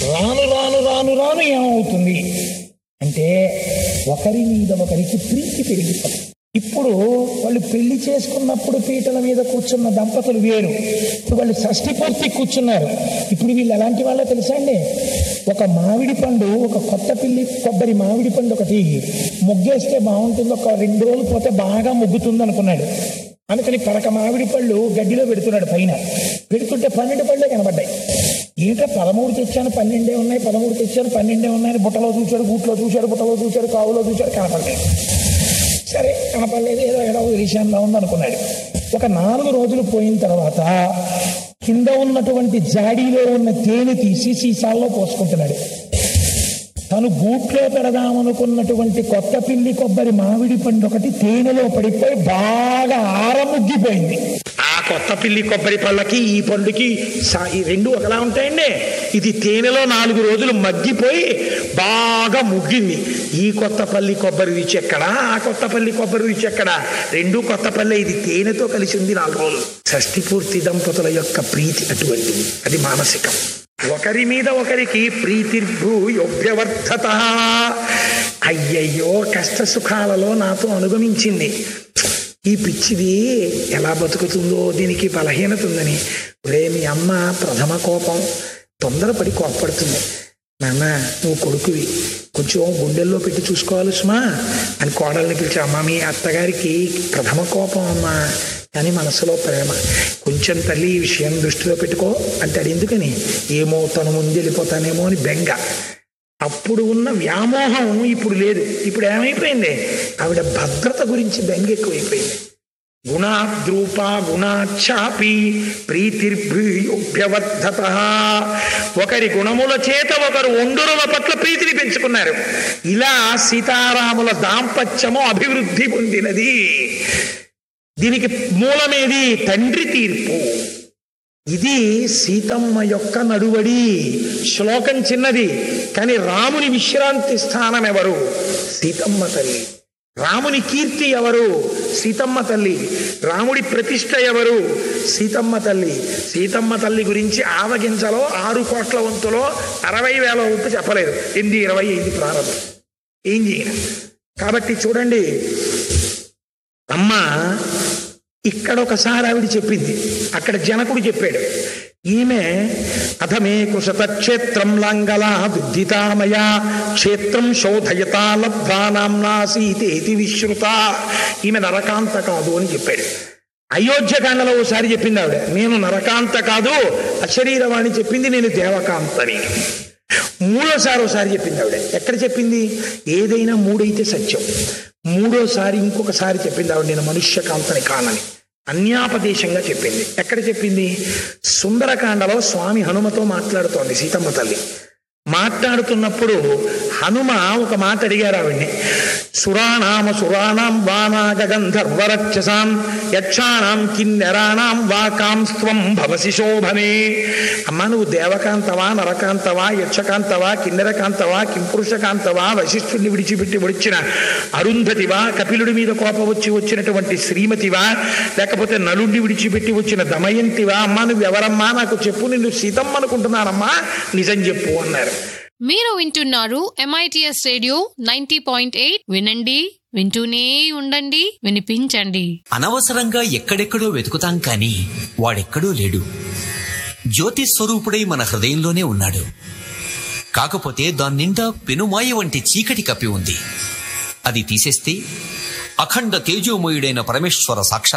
రాను రాను రాను రాను ఏమవుతుంది అంటే ఒకరి మీద ఒకరికి ప్రీతి పెరిగిపోతుంది ఇప్పుడు వాళ్ళు పెళ్లి చేసుకున్నప్పుడు పీటల మీద కూర్చున్న దంపతులు వేరు ఇప్పుడు వాళ్ళు షష్ఠి పూర్తి కూర్చున్నారు ఇప్పుడు వీళ్ళు ఎలాంటి వాళ్ళో తెలుసా అండి ఒక మామిడి పండు ఒక కొత్త పిల్లి కొబ్బరి మామిడి పండు ఒకటి ముగ్గేస్తే బాగుంటుంది ఒక రెండు రోజులు పోతే బాగా ముగ్గుతుంది అనుకున్నాడు అందుకని పరక మామిడి పళ్ళు గడ్డిలో పెడుతున్నాడు పైన పెడుతుంటే పన్నెండు పళ్ళే కనబడ్డాయి ఏంటో పదమూడు తెచ్చాను పన్నెండే ఉన్నాయి పదమూడు తెచ్చాను పన్నెండే ఉన్నాయి బుట్టలో చూశాడు గూట్లో చూశాడు బుట్టలో చూశాడు కావులో చూశాడు కనపడలేదు సరే కనపడలేదు ఏదో ఏదో విషయంలో ఉంది అనుకున్నాడు ఒక నాలుగు రోజులు పోయిన తర్వాత కింద ఉన్నటువంటి జాడీలో ఉన్న తేనె తీసి సీసాల్లో పోసుకుంటున్నాడు తను గూట్లో పెడదామనుకున్నటువంటి కొత్త పిల్లి కొబ్బరి మామిడి పండు ఒకటి తేనెలో పడిపోయి బాగా ఆరముగ్గిపోయింది ఆ కొత్త పిల్లి కొబ్బరి పళ్ళకి ఈ పండుకి సా- ఈ రెండు ఒకలా ఉంటాయండి ఇది తేనెలో నాలుగు రోజులు మగ్గిపోయి బాగా ముగ్గింది ఈ కొత్త పల్లి కొబ్బరి రుచి ఎక్కడా ఆ కొత్త పల్లి కొబ్బరి రుచి ఎక్కడా రెండు కొత్త పల్లె ఇది తేనెతో కలిసి ఉంది నాలుగు రోజులు షష్ఠి పూర్తి దంపతుల యొక్క ప్రీతి అటువంటిది అది మానసికం ఒకరి మీద ఒకరికి ప్రీతిర్భూయోభ్యవర్ధత అయ్యయ్యో కష్ట సుఖాలలో నాతో అనుగమించింది ఈ పిచ్చిది ఎలా బతుకుతుందో దీనికి బలహీనత ఉందని ఒరే మీ అమ్మ ప్రథమ కోపం తొందరపడి కోపడుతుంది నాన్న నువ్వు కొడుకువి కొంచెం గుండెల్లో పెట్టి చూసుకోవాలి సుమా అని కోడల్ని పిలిచి అమ్మ మీ అత్తగారికి ప్రథమ కోపం అమ్మా కానీ మనసులో ప్రేమ కొంచెం తల్లి ఈ విషయం దృష్టిలో పెట్టుకో అంటాడు ఎందుకని ఏమో తను ముందు వెళ్ళిపోతానేమో అని బెంగ అప్పుడు ఉన్న వ్యామోహం ఇప్పుడు లేదు ఇప్పుడు ఏమైపోయింది ఆవిడ భద్రత గురించి బెంగ ఎక్కువైపోయింది గుణాద్రూప గుణాఛాపి ప్రీతిర్భ్యూభ్యవర్ధత ఒకరి గుణముల చేత ఒకరు ఒండురుల పట్ల ప్రీతిని పెంచుకున్నారు ఇలా సీతారాముల దాంపత్యము అభివృద్ధి పొందినది దీనికి మూలమేది తండ్రి తీర్పు ఇది సీతమ్మ యొక్క నడువడి శ్లోకం చిన్నది కానీ రాముని విశ్రాంతి స్థానం ఎవరు సీతమ్మ తల్లి రాముని కీర్తి ఎవరు సీతమ్మ తల్లి రాముడి ప్రతిష్ట ఎవరు సీతమ్మ తల్లి సీతమ్మ తల్లి గురించి ఆవగించలో ఆరు కోట్ల వంతులో అరవై వేల వంతు చెప్పలేదు ఎనిమిది ఇరవై ఐదు ప్రారంభం ఏం చేయను కాబట్టి చూడండి అమ్మ ఇక్కడ ఒకసారి ఆవిడ చెప్పింది అక్కడ జనకుడు చెప్పాడు ఈమె అథమే కుశత క్షేత్రం లాంగలా దుద్ధితామయ క్షేత్రం శోధయతా లబ్ధానాంనా సీతేతి విశ్రుత ఈమె నరకాంత కాదు అని చెప్పాడు అయోధ్యకాండలో ఓసారి చెప్పింది ఆవిడ నేను నరకాంత కాదు అశరీరవాణి చెప్పింది నేను దేవకాంతని మూడోసారి ఒకసారి చెప్పింది ఆవిడ ఎక్కడ చెప్పింది ఏదైనా మూడైతే సత్యం మూడోసారి ఇంకొకసారి చెప్పింది ఆవిడ నేను మనుష్యకాంతని కానని అన్యాపదేశంగా చెప్పింది ఎక్కడ చెప్పింది సుందరకాండలో స్వామి హనుమతో మాట్లాడుతోంది సీతమ్మ తల్లి మాట్లాడుతున్నప్పుడు హనుమ ఒక మాట అడిగారు ఆవిడ్ని సురాణామ సురాణాం వానాగ గంధర్వరక్షసాం యక్షాణం కిన్నెరాణాం వాకాం స్వం భవసి శోభనే అమ్మ నువ్వు దేవకాంతవా నరకాంతవా యక్షకాంతవా కిన్నెరకాంతవా కింపురుషకాంతవా వశిష్ఠుడిని విడిచిపెట్టి వచ్చిన అరుంధతివా కపిలుడి మీద కోపం వచ్చి వచ్చినటువంటి శ్రీమతివా లేకపోతే నలుడిని విడిచిపెట్టి వచ్చిన దమయంతివా అమ్మా నువ్వు ఎవరమ్మా నాకు చెప్పు నిన్ను సీతమ్మ అనుకుంటున్నానమ్మా నిజం చెప్పు అన్నారు మీరు వింటున్నారు MITS radio ninety point eight వినండి వింటూనే ఉండండి వినిపించండి అనవసరంగా ఎక్కడెక్కడో వెతుకుతాం కాని వాడెక్కడో లేడు జ్యోతి స్వరూపుడై మన హృదయంలోనే ఉన్నాడు కాకపోతే దాని నిండా పెనుమాయ వంటి చీకటి కప్పి ఉంది అది తీసేస్తే అఖండ తేజోమయుడైన పరమేశ్వర సాక్షాత్